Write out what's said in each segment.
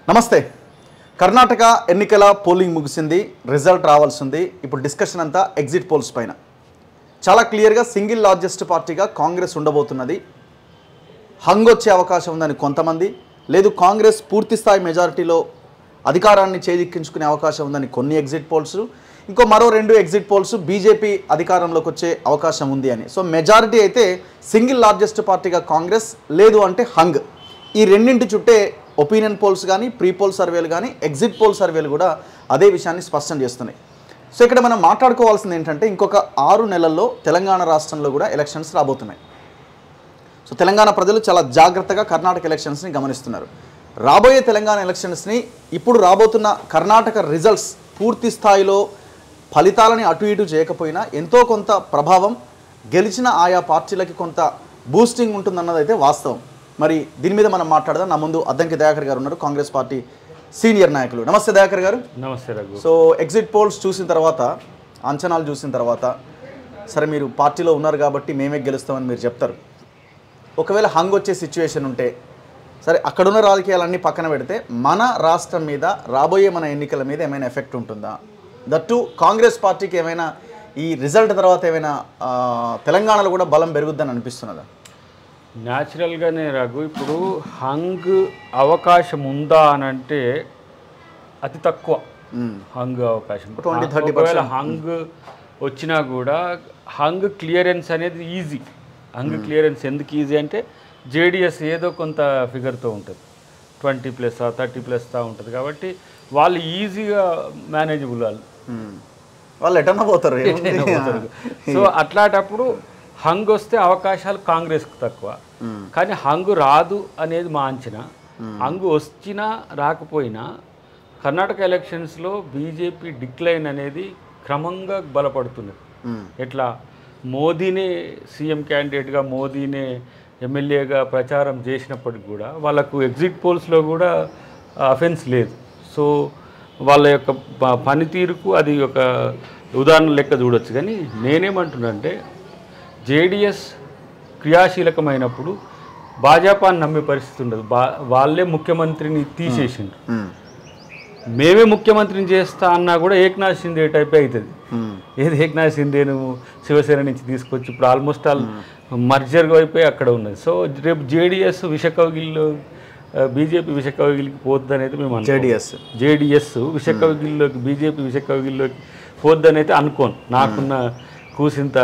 నమస్తే కర్ణాటక ఎన్నికల పోలింగ్ ముగిసింది రిజల్ట్ రావాల్సింది ఇప్పుడు డిస్కషన్ అంతా ఎగ్జిట్ పోల్స్ పైన చాలా క్లియర్గా సింగిల్ లార్జెస్ట్ పార్టీగా కాంగ్రెస్ ఉండబోతున్నది హంగ్ వచ్చే అవకాశం ఉందని కొంతమంది లేదు కాంగ్రెస్ పూర్తి స్థాయి మెజారిటీలో అధికారాన్ని చేజిక్కించుకునే అవకాశం ఉందని కొన్ని ఎగ్జిట్ పోల్స్ ఇంకో మరో రెండు ఎగ్జిట్ పోల్స్ బీజేపీ అధికారంలోకి వచ్చే అవకాశం ఉంది అని సో మెజారిటీ అయితే సింగిల్ లార్జెస్ట్ పార్టీగా కాంగ్రెస్ లేదు అంటే హంగ్ ఈ రెండింటి చుట్టే ఒపీనియన్ పోల్స్ కానీ ప్రీ పోల్ సర్వేలు కానీ ఎగ్జిట్ పోల్ సర్వేలు కూడా అదే విషయాన్ని స్పష్టం చేస్తున్నాయి సో ఇక్కడ మనం మాట్లాడుకోవాల్సింది ఏంటంటే ఇంకొక ఆరు నెలల్లో తెలంగాణ రాష్ట్రంలో కూడా ఎలక్షన్స్ రాబోతున్నాయి సో తెలంగాణ ప్రజలు చాలా జాగ్రత్తగా కర్ణాటక ఎలక్షన్స్ని గమనిస్తున్నారు రాబోయే తెలంగాణ ఎలక్షన్స్ని ఇప్పుడు రాబోతున్న కర్ణాటక రిజల్ట్స్ పూర్తి స్థాయిలో ఫలితాలని అటు ఇటు చేయకపోయినా ఎంతో కొంత ప్రభావం గెలిచిన ఆయా పార్టీలకి కొంత బూస్టింగ్ ఉంటుందన్నది అయితే వాస్తవం మరి దీని మీద మనం మాట్లాడదాం నా ముందు అద్దంకి దయాకర్ గారు ఉన్నారు కాంగ్రెస్ పార్టీ సీనియర్ నాయకులు నమస్తే దయాకర్ గారు నమస్తే రఘు సో ఎగ్జిట్ పోల్స్ చూసిన తర్వాత అంచనాలు చూసిన తర్వాత సరే మీరు పార్టీలో ఉన్నారు కాబట్టి మేమే గెలుస్తామని మీరు చెప్తారు ఒకవేళ హంగ్ వచ్చే సిచ్యువేషన్ ఉంటే సరే అక్కడున్న రాజకీయాలన్నీ పక్కన పెడితే మన రాష్ట్రం మీద రాబోయే మన ఎన్నికల మీద ఏమైనా ఎఫెక్ట్ ఉంటుందా దట్టు కాంగ్రెస్ పార్టీకి ఏమైనా ఈ రిజల్ట్ తర్వాత ఏమైనా ఆ, తెలంగాణలో కూడా బలం పెరుగుద్దని అనిపిస్తున్నదా న్యాచురల్గానే రఘు ఇప్పుడు హంగ్ అవకాశం ఉందా అని అంటే అతి తక్కువ మ్మ్. హంగ్ అవకాశం 20, 30% ఒకవేళ హంగ్ వచ్చినా కూడా హంగ్ క్లియరెన్స్ అనేది ఈజీ హంగ్ క్లియరెన్స్ ఎందుకు ఈజీ అంటే జేడిఎస్ ఏదో కొంత ఫిగర్తో ఉంటుంది ట్వంటీ ప్లస్ థర్టీ ప్లస్తో ఉంటుంది కాబట్టి వాళ్ళు ఈజీగా మేనేజబుల్ వాళ్ళు మ్మ్. వాళ్ళు ఎటన్నా పోతారు ఏముంది? సో అట్లాంటప్పుడు హంగ్ వస్తే అవకాశాలు కాంగ్రెస్కు తక్కువ కానీ హంగు రాదు అనేది మా అంచనా హంగు వచ్చినా రాకపోయినా కర్ణాటక ఎలక్షన్స్లో బీజేపీ డిక్లైన్ అనేది క్రమంగా బలపడుతున్నది మ్మ్. ఎట్లా మోదీనే సీఎం క్యాండిడేట్గా మోదీనే ఎమ్మెల్యేగా ప్రచారం చేసినప్పటికి కూడా వాళ్ళకు ఎగ్జిట్ పోల్స్లో కూడా అఫెన్స్ లేదు సో వాళ్ళ యొక్క ప- పనితీరుకు అది ఒక ఉదాహరణ లెక్క చూడొచ్చు కానీ నేనేమంటున్నానంటే జేడిఎస్ క్రియాశీలకమైనప్పుడు భాజపాని నమ్మే పరిస్థితి ఉండదు బా వాళ్ళే ముఖ్యమంత్రిని తీసేసిండ్రు మ్మ్. మేమే ముఖ్యమంత్రిని చేస్తా అన్నా కూడా ఏక్నాథ్ షిందే టైప్ అవుతుంది మ్మ్. ఏది ఏక్నాథ్ షిందేను శివసేన నుంచి తీసుకొచ్చి ఇప్పుడు ఆల్మోస్ట్ ఆల్ మర్జర్ అయిపోయి అక్కడ ఉన్నది సో రేపు జేడిఎస్ విషకౌగిల్లో బీజేపీ విషకౌగిలికి పోద్ది అనేది మేము అనుకోం. జేడిఎస్ జేడిఎస్ విషకౌగిల్లోకి బీజేపీ విషకౌగిల్లోకి పోద్దని అయితే అనుకోను నాకున్న కూసింత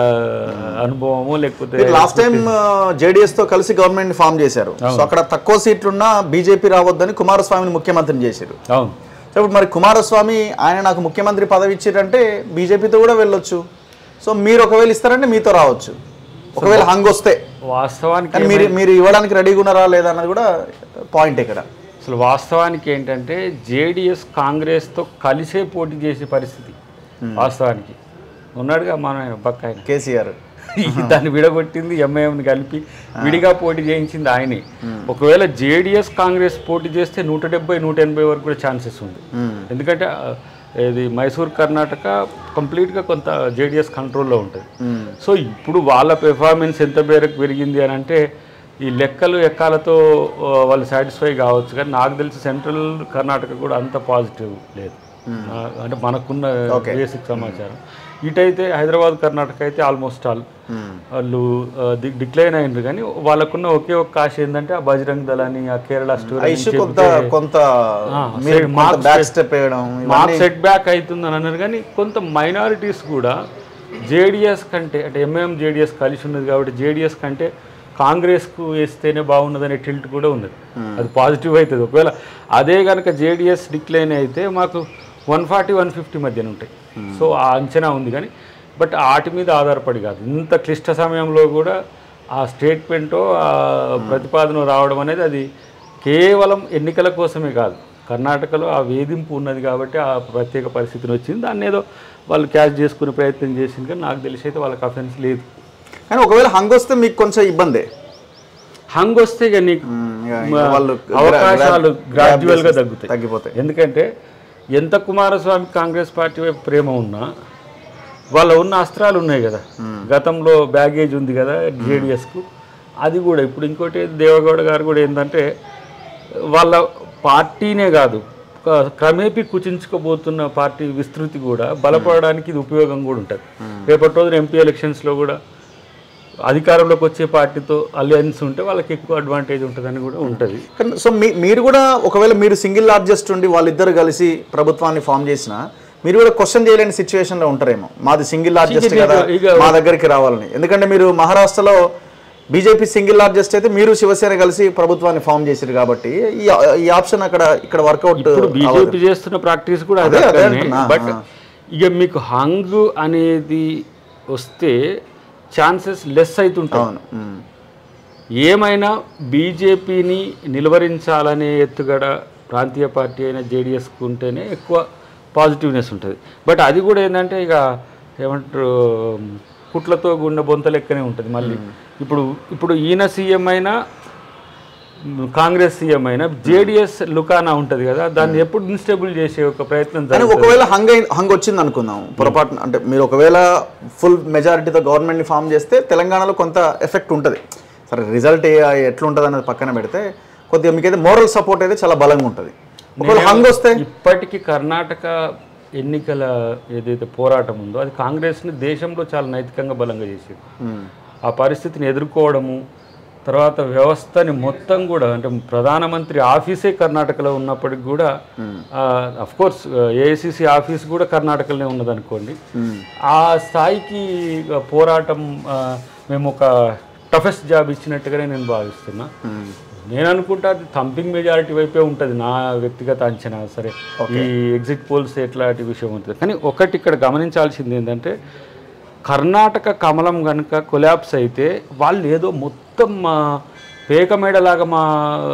అనుభవమో లేకపోతే లాస్ట్ టైం జేడీఎస్ తో కలిసి గవర్నమెంట్ ఫామ్ చేశారు సో అక్కడ తక్కువ సీట్లున్నా బీజేపీ రావద్దని కుమారస్వామిని ముఖ్యమంత్రిని చేశారు అవును సో ఇప్పుడు మరి కుమారస్వామి ఆయన నాకు ముఖ్యమంత్రి పదవి ఇచ్చారంటే బీజేపీతో కూడా వెళ్ళొచ్చు సో మీరు ఒకవేళ ఇస్తారంటే మీతో రావచ్చు ఒకవేళ హంగ్ వస్తే వాస్తవానికి కానీ మీరు మీరు ఇవ్వడానికి రెడీగా ఉన్నారా లేదా అన్నది కూడా పాయింట్ ఇక్కడ అసలు వాస్తవానికి ఏంటంటే జేడిఎస్ కాంగ్రెస్తో కలిసే పోటీ చేసే పరిస్థితి వాస్తవానికి ఉన్నాడుగా మన పక్క ఆయన కేసీఆర్ దాన్ని విడగొట్టింది ఎంఐఎంని కలిపి విడిగా పోటీ చేయించింది ఆయనే ఒకవేళ జేడిఎస్ కాంగ్రెస్ పోటీ చేస్తే నూట డెబ్బై నూట ఎనభై వరకు కూడా ఛాన్సెస్ ఉంది ఎందుకంటే ఆ, ఇది మైసూర్ కర్ణాటక కంప్లీట్గా కొంత జేడిఎస్ కంట్రోల్లో ఉంటుంది సో ఇప్పుడు వాళ్ళ పెర్ఫార్మెన్స్ ఎంత మేరకు పెరిగింది అని అంటే ఈ లెక్కలు ఎక్కాలతో ఆ, వాళ్ళు సాటిస్ఫై కావచ్చు కానీ నాకు తెలిసి సెంట్రల్ కర్ణాటక కూడా అంత పాజిటివ్ లేదు ఆ, అంటే మనకున్న బేసిక్ సమాచారం ఇటైతే హైదరాబాద్ కర్ణాటక అయితే ఆల్మోస్ట్ ఆల్ వాళ్ళు డిక్లైన్ అయినారు కానీ వాళ్ళకున్న ఒకే ఒక్క ఆశ ఏంటంటే ఆ బజరంగ్ దళ అని ఆ కేరళ స్టోరీ ఇష్యూ కొంత కొంత ఆ, మీరు సరే, మార్క్స్ బ్యాక్ స్టెప్ వేయడం మాకు సెట్ బ్యాక్ అవుతుందని అన్నారు కానీ కొంత మైనారిటీస్ కూడా జేడిఎస్ కంటే అంటే ఎంఐఎం జేడిఎస్ కలిసి ఉన్నది కాబట్టి జేడిఎస్ కంటే కాంగ్రెస్కు వేస్తేనే బాగున్నదనే టిల్ట్ కూడా ఉన్నది అది పాజిటివ్ అవుతుంది ఒకవేళ అదే కనుక జేడిఎస్ డిక్లైన్ అయితే మాకు వన్ ఫార్టీ వన్ ఫిఫ్టీ మధ్యన ఉంటాయి సో ఆ అంచనా ఉంది కానీ బట్ వాటి మీద ఆధారపడి కాదు ఇంత క్లిష్ట సమయంలో కూడా ఆ స్టేట్మెంటో ఆ ప్రతిపాదన రావడం అనేది అది కేవలం ఎన్నికల కోసమే కాదు కర్ణాటకలో ఆ వేధింపు ఉన్నది కాబట్టి ఆ ప్రత్యేక పరిస్థితిని వచ్చింది దాన్ని ఏదో వాళ్ళు క్యాచ్ చేసుకునే ప్రయత్నం చేసింది కానీ నాకు తెలిసి అయితే వాళ్ళకి అఫెన్స్ లేదు కానీ ఒకవేళ హంగ్ వస్తే మీకు కొంచెం ఇబ్బందే హంగ్ వస్తే ఇక నీకు ఇక- ఇక వాళ్ళు అవకాశాలు గ్రాడ్యువల్గా తగ్గుతాయి తగ్గిపోతాయి ఎందుకంటే ఎంత కుమారస్వామి కాంగ్రెస్ పార్టీ వైపు ప్రేమ ఉన్నా వాళ్ళ ఉన్న అస్త్రాలు ఉన్నాయి కదా గతంలో బ్యాగేజ్ ఉంది కదా జేడిఎస్కు అది కూడా ఇప్పుడు ఇంకోటి దేవగౌడ గారు కూడా ఏంటంటే వాళ్ళ పార్టీనే కాదు ఒక క్రమేపీ కుచించుకోబోతున్న పార్టీ విస్తృతి కూడా బలపడడానికి ఇది ఉపయోగం కూడా ఉంటుంది రేపటి రోజున ఎంపీ ఎలక్షన్స్లో కూడా అధికారంలోకి వచ్చే పార్టీతో అలయన్స్ ఉంటే వాళ్ళకి ఎక్కువ అడ్వాంటేజ్ ఉంటుందని కూడా ఉంటుంది కానీ సో మీ మీరు కూడా ఒకవేళ మీరు సింగిల్ లార్జెస్ట్ ఉండి వాళ్ళిద్దరు కలిసి ప్రభుత్వాన్ని ఫామ్ చేసినా మీరు కూడా క్వశ్చన్ చేయలేని situation లో ఉంటారేమో మాది సింగిల్ లార్జెస్ట్ కదా ఇక- మా దగ్గరికి రావాలని ఎందుకంటే మీరు మహారాష్ట్రలో బీజేపీ సింగిల్ లార్జెస్ట్ అయితే మీరు శివసేన కలిసి ప్రభుత్వాన్ని ఫామ్ చేశారు కాబట్టి ఈ ఈ ఆప్షన్ అక్కడ ఇక్కడ వర్కౌట్ ఇప్పుడు బీజేపీ చేస్తున్న ప్రాక్టీస్ కూడా అదే అదే, అదే అక్కడనే. అంటున్నా. బట్ ఇక మీకు హంగ్ అనేది వస్తే ఛాన్సెస్ లెస్ అవుతుంటాయి అవును ఉమ్. ఏమైనా బీజేపీని నిలువరించాలనే ఎత్తుగడ ప్రాంతీయ పార్టీ అయిన జేడిఎస్కు ఉంటేనే ఎక్కువ పాజిటివ్నెస్ ఉంటుంది బట్ అది కూడా ఏంటంటే ఇక ఏమంటారు కుట్లతో గుండె బొంత లెక్కనే ఉంటుంది మళ్ళీ ఇప్పుడు ఇప్పుడు ఈయన సీఎం అయినా మ్, కాంగ్రెస్ సీఎం అయినా జేడిఎస్ లుకానా ఉంటుంది కదా దాన్ని ఎప్పుడు ఇన్స్టేబుల్ చేసే ఒక ప్రయత్నం కానీ ఒకవేళ హంగ్ అయి- హంగ్ వచ్చింది అనుకుందాం పొరపాటు అంటే మీరు ఒకవేళ ఫుల్ మెజారిటీతో గవర్నమెంట్ని ఫామ్ చేస్తే తెలంగాణలో కొంత ఎఫెక్ట్ ఉంటుంది సరే రిజల్ట్ ఎట్లుంటుంది అనేది పక్కన పెడితే కొద్దిగా మీకైతే మోరల్ సపోర్ట్ అయితే చాలా బలంగా ఉంటుంది ఒకవేళ హంగ్ వస్తే ఇప్పటికీ కర్ణాటక ఎన్నికల ఏదైతే పోరాటం ఉందో అది కాంగ్రెస్ని దేశంలో చాలా నైతికంగా బలంగా చేసింది ఉమ్, ఆ పరిస్థితిని ఎదుర్కోవడము తర్వాత వ్యవస్థని మొత్తం కూడా అంటే ప్రధానమంత్రి ఆఫీసే కర్ణాటకలో ఉన్నప్పటికి కూడా అఫ్ కోర్స్ ఏఐసిసి ఆఫీస్ కూడా కర్ణాటకలోనే ఉన్నదనుకోండి ఉమ్, ఆ స్థాయికి ఆ, పోరాటం ఆ, మేము ఒక టఫెస్ట్ జాబ్ ఇచ్చినట్టుగానే నేను భావిస్తున్నా ఉమ్. నేను అనుకుంటా అది థంపింగ్ మెజారిటీ వైపే ఉంటుంది నా వ్యక్తిగత అంచనా సరే ఈ ఎగ్జిట్ పోల్స్ ఎట్లాంటి విషయం ఉంటుంది కానీ ఒకటి ఇక్కడ గమనించాల్సింది ఏంటంటే కర్ణాటక కమలం కనుక కొలాప్స్ అయితే వాళ్ళు ఏదో మొత్తం మా పేకమేడలాగా మా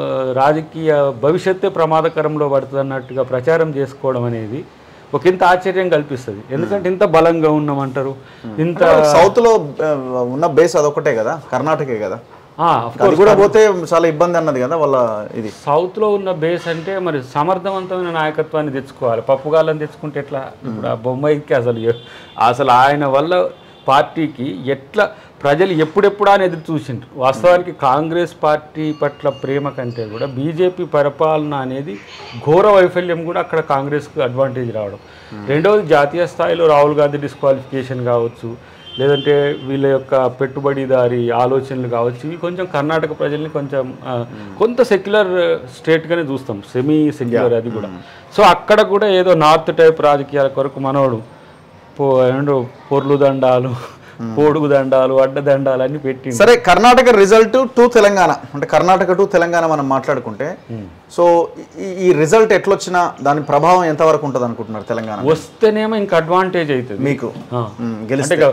రాజకీయ భవిష్యత్తే ప్రమాదకరంలో పడుతుంది అన్నట్టుగా ప్రచారం చేసుకోవడం అనేది ఒక ఇంత ఆశ్చర్యం కల్పిస్తుంది ఎందుకంటే ఇంత బలంగా ఉన్నామంటారు ఇంత సౌత్ లో ఆ, ఉన్న బేస్ అదొకటే కదా కర్ణాటకే కదా ఆ, అది కూడా పోతే చాలా ఇబ్బంది అన్నది కదా వాళ్ళ ఇది సౌత్లో ఉన్న బేస్ అంటే మరి సమర్థవంతమైన నాయకత్వాన్ని తెచ్చుకోవాలి పప్పుగాళ్ళని తెచ్చుకుంటే ఎట్లా ఇప్పుడు ఆ బొమ్మాయికి అసలు ఎ- అసలు ఆయన వల్ల పార్టీకి ఎట్లా ప్రజలు ఎప్పుడెప్పుడా అని ఎదురు చూసిండ్రు వాస్తవానికి కాంగ్రెస్ పార్టీ పట్ల ప్రేమ కంటే కూడా బీజేపీ పరిపాలన అనేది ఘోర వైఫల్యం కూడా అక్కడ కాంగ్రెస్కు అడ్వాంటేజ్ రావడం రెండవది జాతీయ స్థాయిలో రాహుల్ గాంధీ డిస్క్వాలిఫికేషన్ కావచ్చు లేదంటే వీళ్ళ యొక్క పెట్టుబడిదారి ఆలోచనలు కావచ్చు ఇవి కొంచెం కర్ణాటక ప్రజల్ని కొంచెం ఆ, కొంత సెక్యులర్ స్టేట్గానే చూస్తాం సెమీ సెక్యులర్ అది కూడా సో అక్కడ కూడా ఏదో నార్త్ టైప్ రాజకీయాల కొరకు మనోడు పో ఏమంటారు పొర్లు దండాలు పోడుగు దండాలు అడ్డ దండాలు అన్ని పెట్టి సరే కర్ణాటక రిజల్ట్ టు తెలంగాణ అంటే కర్ణాటక టు తెలంగాణ మనం మాట్లాడుకుంటే సో ఈ- ఈ రిజల్ట్ ఎట్లొచ్చినా దాని ప్రభావం ఎంతవరకు ఉంటుంది అనుకుంటున్నారు తెలంగాణ వస్తేనేమో ఇంకా అడ్వాంటేజ్ అవుతుంది మీకు ఆ. ఉమ్, గెలిస్తే అంటే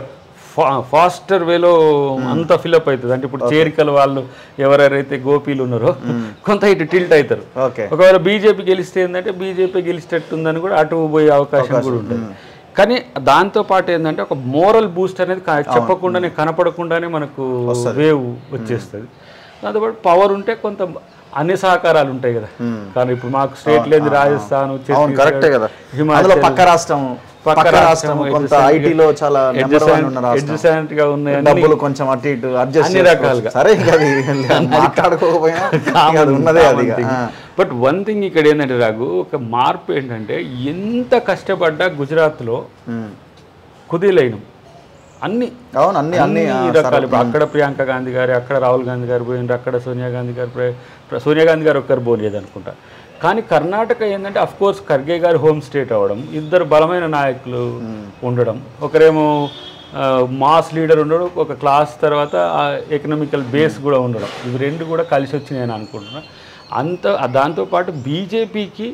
ఫాస్టర్ వేలో అంత ఫిల్అప్ అవుతుంది అంటే ఇప్పుడు చేరికల వాళ్ళు ఎవరెవరైతే గోపీలు ఉన్నారో కొంత ఇటు టిల్ట్ అవుతారు ఓకే ఒకవేళ బీజేపీ గెలిస్తే ఏంటంటే బీజేపీ గెలిచేటట్టుందని కూడా అటు పోయే అవకాశం కూడా ఉంటుంది కానీ దాంతో పాటు ఏంటంటే ఒక మోరల్ బూస్ట్ అనేది కా- చెప్పకుండానే కనపడకుండానే మనకు వేవ్ వచ్చేస్తుంది దాంతోపాటు పవర్ ఉంటే కొంత అన్ని సహకారాలు ఉంటాయి కదా కానీ ఇప్పుడు మాకు స్టేట్ లేని రాజస్థాన్ అవును కరెక్టే కదా అందులో పక్క రాష్ట్రం పక్క రాష్ట్రం కొంత ఐటీలో చాలా నెంబర్ వన్ ఉన్న రాష్ట్రం అడ్జసెంట్ గా ఉన్నాయి డబ్బులు కొంచెం అటు ఇటు అడ్జస్ట్ అన్ని రకాలుగా. సరే ఇంకా అది మాట్లాడుకోకపోయినా ఇంకా అది ఉన్నదే అది ఇక. ఆ. బట్ వన్ థింగ్ ఇక్కడ ఏంటంటే రాఘు ఒక మార్పు ఏంటంటే ఎంత కష్టపడ్డా గుజరాత్లో ఉమ్. కుదిలేను అన్ని అవును అన్ని అన్ని అన్ని రకాలు ఇప్పుడు అక్కడ ప్రియాంక గాంధీ గారు అక్కడ రాహుల్ గాంధీ గారు పోయిండ్రు అక్కడ సోనియా గాంధీ గారు పోయి- ప్ర- సోనియా గాంధీ గారు ఒక్కరు పోలేదు అనుకుంటా కానీ కర్ణాటక ఏంటంటే అఫ్ కోర్స్ ఖర్గే గారు హోమ్ స్టేట్ అవ్వడం ఇద్దరు బలమైన నాయకులు ఉండడం ఒకరేమో ఆ, మాస్ లీడర్ ఉండడం ఒక క్లాస్ తర్వాత ఎకనామికల్ బేస్ కూడా ఉండడం ఇవి రెండు కూడా కలిసి వచ్చి నేను అనుకుంటున్నా అంత దాంతోపాటు బీజేపీకి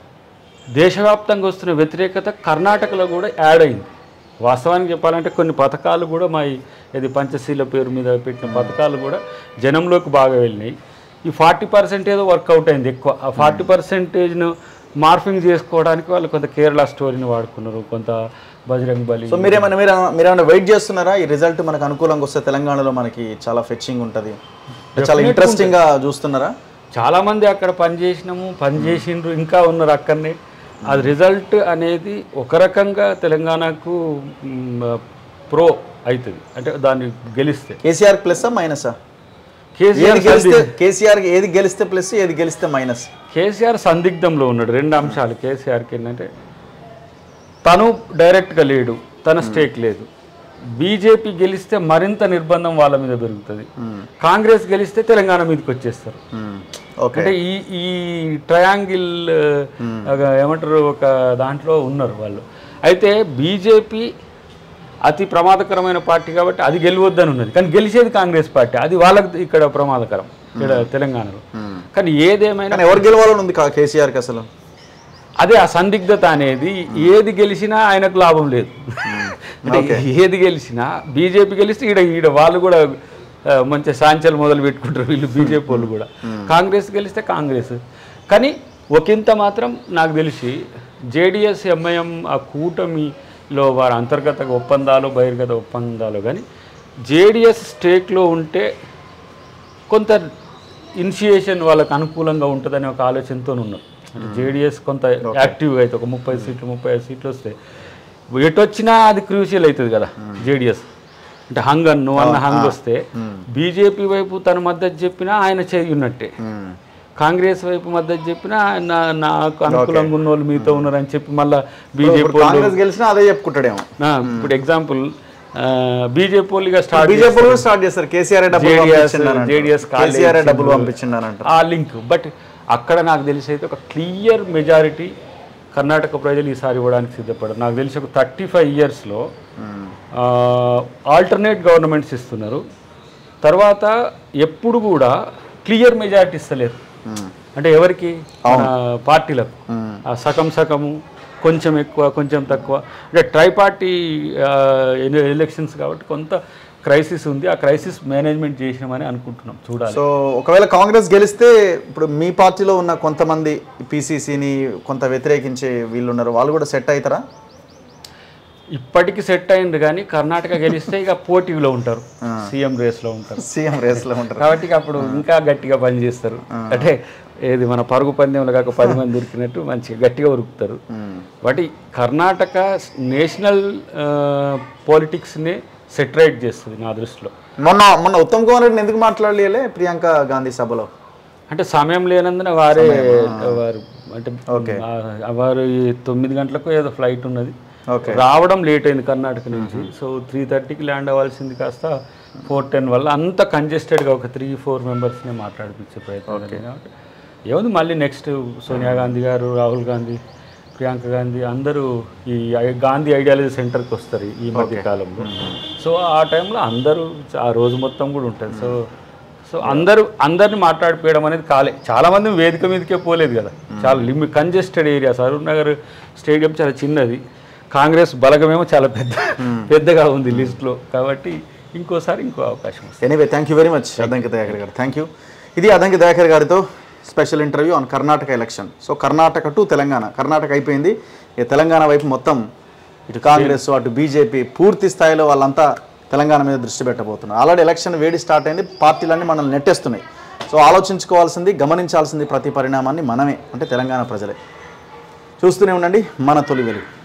దేశవ్యాప్తంగా వస్తున్న వ్యతిరేకత కర్ణాటకలో కూడా యాడ్ అయింది వాస్తవానికి చెప్పాలంటే కొన్ని పథకాలు కూడా మా ఈ- ఇది పంచశీల పేరు మీద పెట్టిన పథకాలు కూడా జనంలోకి బాగా వెళ్ళినాయి ఈ ఫార్టీ పర్సెంట్ ఏదో వర్కౌట్ అయింది ఎక్కువ ఆ ఫార్టీ పర్సెంటేజ్ను మార్ఫింగ్ చేసుకోవడానికి వాళ్ళు కొంత కేరళ స్టోరీని వాడుకున్నారు కొంత బజరంగ్ బలి సో మీరేమైనా మీరు మీరేమైనా వెయిట్ చేస్తున్నారా ఈ రిజల్ట్ మనకు అనుకూలంగా వస్తే తెలంగాణలో మనకి చాలా ఫెచ్చింగ్ ఉంటుంది చాలా ఇంట్రెస్టింగ్ గా చూస్తున్నారా చాలామంది అక్కడ పనిచేసినాము పనిచేసిండ్రు ఇంకా ఉన్నారు అక్కడనే అది రిజల్ట్ అనేది ఒక రకంగా తెలంగాణకు మ్, ప్రో అవుతుంది అంటే దాన్ని గెలిస్తే కేసీఆర్ ప్లస్ మైనసా కేసీఆర్ ఏది గెలిస్తే కేసీఆర్ ఏది గెలిస్తే ప్లస్ ఏది గెలిస్తే మైనస్ కేసీఆర్ సందిగ్ధంలో ఉన్నాడు రెండు అంశాలు కేసీఆర్కి ఏంటంటే తను డైరెక్ట్గా లేడు తన స్టేక్ లేదు బీజేపీ గెలిస్తే మరింత నిర్బంధం వాళ్ళ మీద పెరుగుతుంది కాంగ్రెస్ గెలిస్తే తెలంగాణ మీదకి వచ్చేస్తారు ఓకే అంటే ఈ ఈ ట్రయాంగిల్ ఏమంటారు ఒక దాంట్లో ఉన్నారు వాళ్ళు అయితే బీజేపీ అతి ప్రమాదకరమైన పార్టీ కాబట్టి అది గెలవద్దని ఉన్నది కానీ గెలిచేది కాంగ్రెస్ పార్టీ అది వాళ్ళకి ఇక్కడ ప్రమాదకరం ఇక్కడ తెలంగాణలో కానీ ఏదేమైనా కానీ ఎవరు గెలవాలని ఉంది కా- కేసీఆర్కి అసలు అదే ఆ సందిగ్ధత అనేది ఏది గెలిచినా ఆయనకు లాభం లేదు అంటే ఏది గెలిచినా బీజేపీ గెలిస్తే ఈడ ఈడ వాళ్ళు కూడా ఆ, మంచి సాంచలు మొదలు పెట్టుకుంటారు వీళ్ళు బీజేపీ వాళ్ళు కూడా కాంగ్రెస్ గెలిస్తే కాంగ్రెస్ కానీ ఒకంత మాత్రం నాకు తెలిసి జేడిఎస్ ఎంఐఎం ఆ కూటమిలో వారి అంతర్గత ఒప్పందాలు బహిర్గత ఒప్పందాలు కానీ జేడిఎస్ స్టేట్లో ఉంటే కొంత ఇనిషియేషన్ వాళ్ళకి అనుకూలంగా ఉంటుందనే ఒక ఆలోచనతో ఉన్నారు అంటే జేడిఎస్ కొంత యాక్టివ్గా అయితే ఒక ముప్పై సీట్లు ముప్పై ఐదు సీట్లు వస్తే ఎటు వచ్చినా అది క్రూషియల్ అవుతుంది కదా జేడిఎస్ అంటే హంగ్ అన్ను అన్న హంగ్ వస్తే బీజేపీ వైపు తన మద్దతు చెప్పినా ఆయన చేయున్నట్టే కాంగ్రెస్ వైపు మద్దతు చెప్పినా నా నాకు అనుకూలంగా ఉన్న వాళ్ళు మీతో ఉన్నారని చెప్పి మళ్ళీ బీజేపీ ఇప్పుడు కాంగ్రెస్ గెలిచినా అదే చెప్పుకుంటాడేమో ఇప్పుడు ఎగ్జాంపుల్ బీజేపీ వాళ్ళుగా స్టార్ట్ బీజేపీ కూడా స్టార్ట్ చేస్తారు కేసీఆర్ డబ్బులు JDS పంపించిండని JDS అంటారు. కేసీఆర్ డబ్బులు పంపించిండని అంటారు ఆ లింక్ బట్ అక్కడ నాకు తెలిసి అయితే ఒక క్లియర్ మెజారిటీ కర్ణాటక ప్రజలు ఈసారి ఇవ్వడానికి సిద్ధపడరు నాకు తెలిసి ఒక థర్టీ ఫైవ్ ఇయర్స్లో ఆల్టర్నేట్ గవర్నమెంట్స్ ఇస్తున్నారు తర్వాత ఎప్పుడు కూడా క్లియర్ మెజారిటీ ఇస్తలేరు అంటే ఎవరికి మన పార్టీలకు ఆ సగం సగము కొంచెం ఎక్కువ కొంచెం తక్కువ అంటే ట్రై పార్టీ ఎలక్షన్స్ కాబట్టి కొంత క్రైసిస్ ఉంది ఆ క్రైసిస్ మేనేజ్మెంట్ చేసినామని అనుకుంటున్నాం చూడాలి సో ఒకవేళ కాంగ్రెస్ గెలిస్తే ఇప్పుడు మీ పార్టీలో ఉన్న కొంతమంది పీసీసీని కొంత వ్యతిరేకించే వీళ్ళు ఉన్నారు వాళ్ళు కూడా సెట్ అవుతారా ఇప్పటికి సెట్ అయింది కానీ కర్ణాటక గెలిస్తే ఇక పోటీలో ఉంటారు సీఎం రేస్లో ఉంటారు సీఎం రేస్లో ఉంటారు కాబట్టి ఇక అప్పుడు ఇంకా గట్టిగా పనిచేస్తారు అంటే ఏది మన పరుగు పందెంలో కాక పది మంది ఉరికినట్టు మంచిగా గట్టిగా ఉరుకుతారు వాటి కర్ణాటక నేషనల్ పాలిటిక్స్ని సెటరేట్ చేస్తుంది నా దృష్టిలో మొన్న మొన్న ఉత్తమ్ కుమార్ రెడ్డిని ఎందుకు మాట్లాడలే ప్రియాంక గాంధీ సభలో అంటే సమయం లేనందున వారే వారు అంటే ఆ- వారు ఈ తొమ్మిది గంటలకు ఏదో ఫ్లైట్ ఉన్నది ఓకే రావడం లేట్ అయింది కర్ణాటక నుంచి సో త్రీ థర్టీకి ల్యాండ్ అవ్వాల్సింది కాస్త ఫోర్ టెన్ వల్ల అంత కంజెస్టెడ్గా ఒక త్రీ ఫోర్ మెంబర్స్ని మాట్లాడిపించే ప్రయత్నం జరిగింది కాబట్టి ఏముంది మళ్ళీ నెక్స్ట్ సోనియా గాంధీ గారు రాహుల్ గాంధీ ప్రియాంక గాంధీ అందరూ ఈ ఐ- గాంధీ ఐడియాలజీ సెంటర్కి వస్తారు ఈ మధ్య కాలంలో సో ఆ టైంలో అందరూ ఆ రోజు మొత్తం కూడా ఉంటుంది సో సో అందరూ అందరిని మాట్లాడిపోయడం అనేది కాలే చాలా మంది వేదిక మీదకే పోలేదు కదా చాలా లిమి congested area Saroor Nagar stadium చాలా చిన్నది కాంగ్రెస్ బలగమేమో చాలా పెద్ద పెద్దగా ఉంది లిస్ట్లో కాబట్టి ఇంకోసారి ఇంకో అవకాశం వస్తుంది anyway thank you very much Adanki Dayakar గారు థ్యాంక్ యూ ఇది అదంకి దయాకర్ గారితో special interview on Karnataka election so Karnataka to Telangana Karnataka అయిపోయింది ఇక తెలంగాణ వైపు మొత్తం ఇటు కాంగ్రెస్ అటు బీజేపీ పూర్తి స్థాయిలో వాళ్ళంతా తెలంగాణ మీద దృష్టి పెట్టబోతున్నారు ఆల్రెడీ ఎలక్షన్ వేడి స్టార్ట్ అయింది పార్టీలన్నీ మనల్ని నెట్టేస్తున్నాయి సో ఆలోచించుకోవాల్సింది గమనించాల్సింది ప్రతి పరిణామాన్ని మనమే అంటే తెలంగాణ ప్రజలే చూస్తూనే ఉండండి మన తొలి వెలుగు